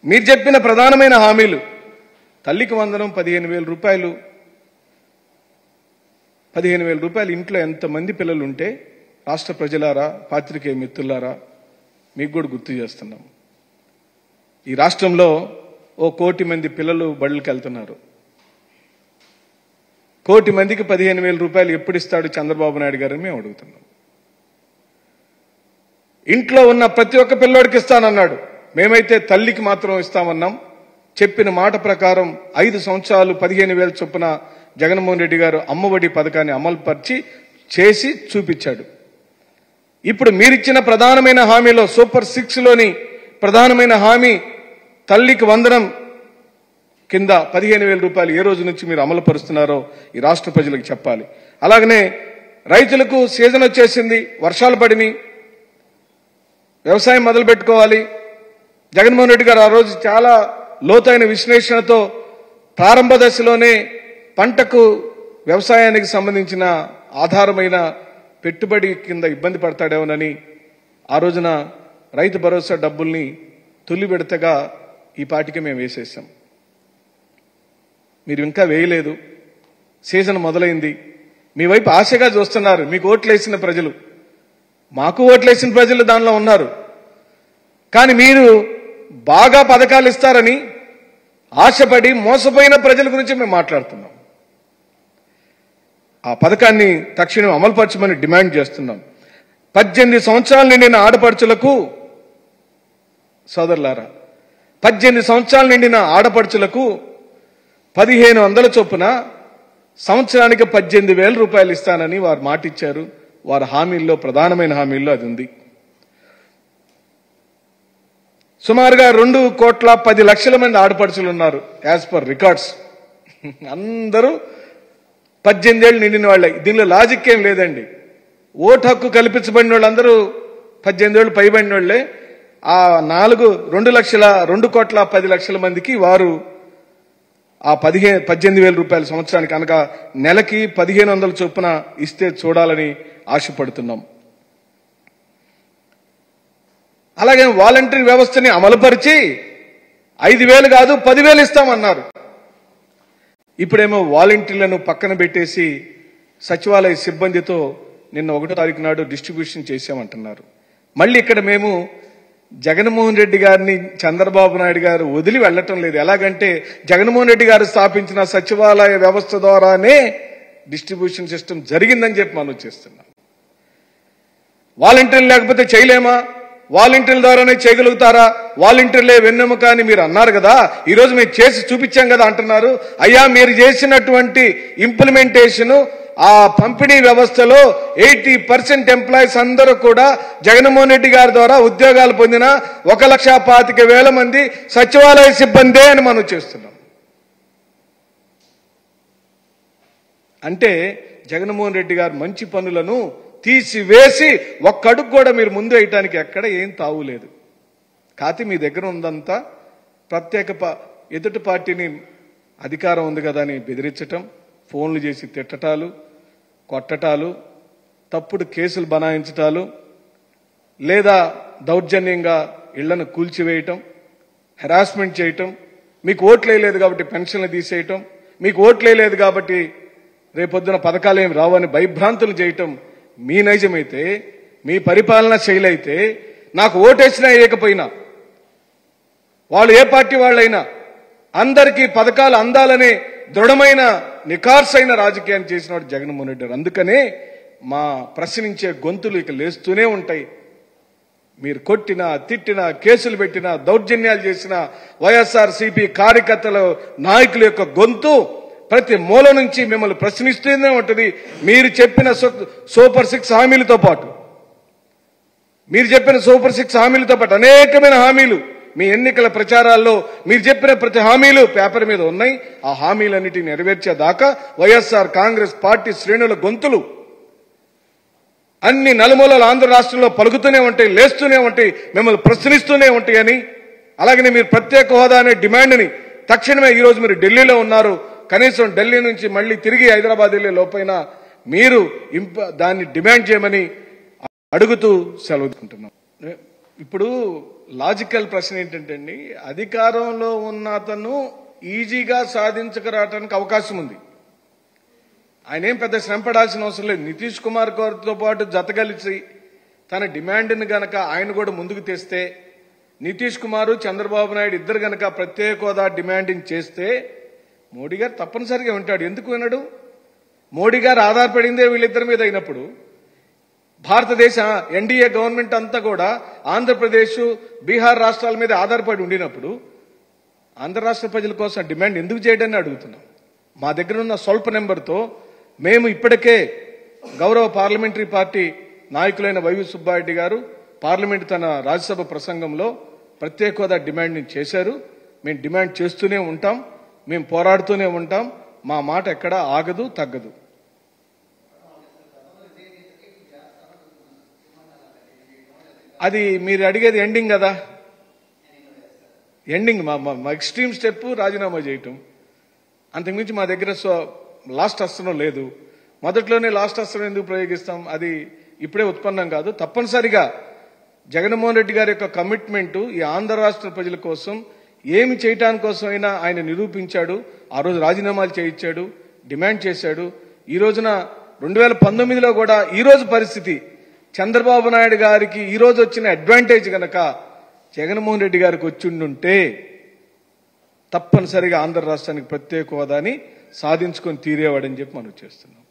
మీరు చెప్పిన ప్రధానమైన హామీలు తల్లికి వందనం పదిహేను వేల రూపాయలు పదిహేను వేల రూపాయలు ఇంట్లో ఎంతమంది పిల్లలు ఉంటే రాష్ట్ర ప్రజలారా పాత్రికేయ మిత్రులారా మీకు కూడా గుర్తు చేస్తున్నాం ఈ రాష్ట్రంలో ఓ కోటి మంది పిల్లలు బడులకు వెళ్తున్నారు కోటి మందికి పదిహేను వేల రూపాయలు ఎప్పుడు ఇస్తాడు చంద్రబాబు నాయుడు గారని మేము అడుగుతున్నాం ఇంట్లో ఉన్న ప్రతి ఒక్క పిల్లోడికి ఇస్తానన్నాడు మేమైతే తల్లికి మాత్రం ఇస్తామన్నాం చెప్పిన మాట ప్రకారం ఐదు సంవత్సరాలు పదిహేను వేల చొప్పున జగన్మోహన్ రెడ్డి గారు అమ్మఒడి పథకాన్ని అమలుపరిచి చేసి చూపించాడు ఇప్పుడు మీరిచ్చిన ప్రధానమైన హామీలో సూపర్ సిక్స్ లోని ప్రధానమైన హామీ తల్లికి వందనం కింద పదిహేను వేల రూపాయలు ఏ రోజు నుంచి మీరు అమలు పరుస్తున్నారో ఈ రాష్ట్ర ప్రజలకు చెప్పాలి అలాగనే రైతులకు సీజన్ వచ్చేసింది వర్షాలు పడిని వ్యవసాయం మొదలు పెట్టుకోవాలి జగన్మోహన్ రెడ్డి గారు ఆ రోజు చాలా లోతైన విశ్లేషణతో ప్రారంభ దశలోనే పంటకు వ్యవసాయానికి సంబంధించిన ఆధారమైన పెట్టుబడి కింద ఇబ్బంది పడతాడేమోనని ఆ రోజున రైతు భరోసా డబ్బుల్ని తొలి విడతగా ఈ పాటికి మేము వేసేసాం మీరు ఇంకా వేయలేదు సీజన్ మొదలైంది మీ వైపు ఆశగా చూస్తున్నారు మీకు ఓట్లేసిన ప్రజలు మాకు ఓట్లేసిన ప్రజలు దానిలో ఉన్నారు కానీ మీరు బాగా పథకాలు ఇస్తారని ఆశపడి మోసపోయిన ప్రజల గురించి మేము మాట్లాడుతున్నాం ఆ పథకాన్ని తక్షణం అమలుపరచమని డిమాండ్ చేస్తున్నాం పద్దెనిమిది సంవత్సరాలు నిండిన ఆడపడుచులకు సోదరులారా పద్దెనిమిది సంవత్సరాలు నిండిన ఆడపడుచులకు పదిహేను వందల చొప్పున సంవత్సరానికి పద్దెనిమిది వేల రూపాయలు ఇస్తానని వారు మాటిచ్చారు వారి హామీల్లో ప్రధానమైన హామీల్లో అది ఉంది సుమారుగా రెండు కోట్ల పది లక్షల మంది ఆడపడుచులు ఉన్నారు యాజ్ పర్ రికార్డ్స్ అందరూ పద్దెనిమిది ఏళ్ళు నిండిన వాళ్ళే దీనిలో లాజిక్ ఏం లేదండి ఓటు హక్కు కల్పించబడిన వాళ్ళందరూ పద్దెనిమిది ఏళ్ళు పైబడిన వాళ్ళే ఆ నాలుగు రెండు లక్షల రెండు కోట్ల పది లక్షల మందికి వారు ఆ పదిహేను పద్దెనిమిది వేల రూపాయల సంవత్సరానికి అనగా నెలకి పదిహేను వందల చొప్పున ఇస్తే చూడాలని ఆశపడుతున్నాం అలాగే వాలంటరీ వ్యవస్థని అమలుపరిచి ఐదు వేలు కాదు పదివేలు ఇస్తామన్నారు ఇప్పుడేమో వాలంటీర్లను పక్కన పెట్టేసి సచివాలయ సిబ్బందితో నిన్న ఒకటో తారీఖు నాడు డిస్ట్రిబ్యూషన్ చేశామంటున్నారు మళ్ళీ ఇక్కడ మేము జగన్మోహన్ రెడ్డి గారిని చంద్రబాబు నాయుడు గారు వదిలి వెళ్ళటం లేదు ఎలాగంటే జగన్మోహన్ రెడ్డి గారు స్థాపించిన సచివాలయ వ్యవస్థ ద్వారానే డిస్ట్రిబ్యూషన్ సిస్టమ్ జరిగిందని చెప్పి మనం చేస్తున్నాం వాలంటీర్లు లేకపోతే చేయలేమా వాలంటీర్ల ద్వారానే చేయగలుగుతారా వాలంటీర్లే వెన్నెముక అని మీరు అన్నారు కదా ఈ రోజు మేము చేసి చూపించాం కదా అంటున్నారు అయ్యా మీరు చేసినటువంటి ఇంప్లిమెంటేషన్ ఆ పంపిణీ వ్యవస్థలో ఎయిటీ పర్సెంట్ ఎంప్లాయీస్ అందరూ కూడా జగన్మోహన్ రెడ్డి గారి ద్వారా ఉద్యోగాలు పొందిన ఒక లక్ష పాతిక వేల మంది సచివాలయ సిబ్బందే అని మనం చేస్తున్నాం అంటే జగన్మోహన్ రెడ్డి గారు మంచి పనులను తీసివేసి ఒక్క అడుగు కూడా మీరు ముందు వేయటానికి ఎక్కడ ఏం తావులేదు కాకపోతే మీ దగ్గర ఉందంతా ప్రత్యేక ప- ఎదుటి పార్టీని అధికారం ఉంది కదా అని బెదిరించటం ఫోన్లు చేసి తిట్టటాలు కొట్టటాలు తప్పుడు కేసులు బనాయించటాలు లేదా దౌర్జన్యంగా ఇళ్లను కూల్చివేయటం హెరాస్మెంట్ చేయటం మీకు ఓట్లు వేయలేదు కాబట్టి పెన్షన్లు తీసేయటం మీకు ఓట్లు వేయలేదు కాబట్టి రేపొద్దున పథకాలు ఏమి రావని భయభ్రాంతులు చేయటం మీ నైజమైతే మీ పరిపాలన శైలి అయితే నాకు ఓటేసినా వేయకపోయినా వాళ్ళు ఏ పార్టీ వాళ్ళైనా అందరికీ పథకాలు అందాలనే దృఢమైన నికార్సైన రాజకీయాన్ని చేసినవాడు జగన్మోహన్ రెడ్డి గారు అందుకనే మా ప్రశ్నించే గొంతులు ఇక లేస్తూనే ఉంటాయి మీరు కొట్టినా తిట్టినా కేసులు పెట్టినా దౌర్జన్యాలు చేసిన వైఎస్ఆర్ సిపి కార్యకర్తల నాయకుల యొక్క గొంతు ప్రతి మూల నుంచి మిమ్మల్ని ప్రశ్నిస్తూనే ఉంటుంది మీరు చెప్పిన సో- సూపర్ సిక్స్ హామీలతో పాటు మీరు చెప్పిన సూపర్ సిక్స్ హామీలతో పాటు అనేకమైన హామీలు మీ ఎన్నికల ప్రచారాల్లో మీరు చెప్పిన ప్రతి హామీలు పేపర్ మీద ఉన్నాయి ఆ హామీలన్నిటిని నెరవేర్చేదాకా వైఎస్ఆర్ కాంగ్రెస్ పార్టీ శ్రేణుల గొంతులు అన్ని నలుమూలల ఆంధ్ర రాష్ట్రంలో పలుకుతూనే ఉంటాయి లేస్తూనే ఉంటాయి మిమ్మల్ని ప్రశ్నిస్తూనే ఉంటాయని అలాగనే మీరు ప్రత్యేక హోదా అనే డిమాండ్ని తక్షణమే ఈ రోజు మీరు ఢిల్లీలో ఉన్నారు కనీసం ఢిల్లీ నుంచి మళ్ళీ తిరిగి హైదరాబాద్ వెళ్ళే లోపైన మీరు ఇంప దాన్ని డిమాండ్ చేయమని అడుగుతూ సెలవు తీసుకుంటున్నాం ఇప్పుడు లాజికల్ ప్రశ్న ఏంటంటే అండి అధికారంలో ఉన్న అతను ఈజీగా సాధించకరావటానికి అవకాశం ఉంది ఆయన ఏం పెద్ద శ్రమ పడాల్సిన అవసరం లేదు నితీష్ కుమార్ గారితో పాటు జతగలిసి తన డిమాండ్ని గనక ఆయన కూడా ముందుకు తెస్తే నితీష్ కుమార్ చంద్రబాబు నాయుడు ఇద్దరు గనక ప్రత్యేక హోదా డిమాండింగ్ చేస్తే మోడీ గారు తప్పనిసరిగా ఉంటాడు ఎందుకు వినడు మోడీ గారు ఆధారపడిందే వీళ్ళిద్దరి మీద అయినప్పుడు భారతదేశ ఎన్డీఏ గవర్నమెంట్ అంతా కూడా ఆంధ్రప్రదేశ్ బీహార్ రాష్ట్రాల మీద ఆధారపడి ఉండినప్పుడు ఆంధ్ర రాష్ట్ర ప్రజల కోసం డిమాండ్ ఎందుకు చేయడాన్ని అడుగుతున్నాం మా దగ్గర ఉన్న స్వల్ప నెంబర్తో మేము ఇప్పటికే గౌరవ పార్లమెంటరీ పార్టీ నాయకులైన వైవి సుబ్బారెడ్డి గారు పార్లమెంట్ తన రాజ్యసభ ప్రసంగంలో ప్రత్యేక హోదా డిమాండ్ని చేశారు మేము డిమాండ్ చేస్తూనే ఉంటాం మేము పోరాడుతూనే ఉంటాం మా మాట ఎక్కడా ఆగదు తగ్గదు అది మీరు అడిగేది ఎండింగ్ కదా ఎండింగ్ మా మా- మా ఎక్స్ట్రీమ్ స్టెప్ రాజీనామా చేయటం అంతకుమించి మా దగ్గర సో లాస్ట్ అస్త్రం లేదు మొదట్లోనే లాస్ట్ అస్త్రం ఎందుకు ప్రయోగిస్తాం అది ఇప్పుడే ఉత్పన్నం కాదు తప్పనిసరిగా జగన్మోహన్ రెడ్డి గారి యొక్క కమిట్మెంట్ ఈ ఆంధ్ర రాష్ట్ర ప్రజల కోసం ఏమి చేయటానికి కోసమైనా ఆయన నిరూపించాడు ఆ రోజు రాజీనామాలు చేయించాడు డిమాండ్ చేశాడు ఈ రోజున రెండు వేల పంతొమ్మిదిలో కూడా ఈ రోజు పరిస్థితి చంద్రబాబు నాయుడు గారికి ఈ రోజు వచ్చిన అడ్వాంటేజ్ గనక జగన్మోహన్ రెడ్డి గారికి వచ్చిండుంటే తప్పనిసరిగా ఆంధ్ర రాష్ట్రానికి ప్రత్యేక హోదాని సాధించుకొని తీరేవాడని చెప్పి మనం చేస్తున్నాం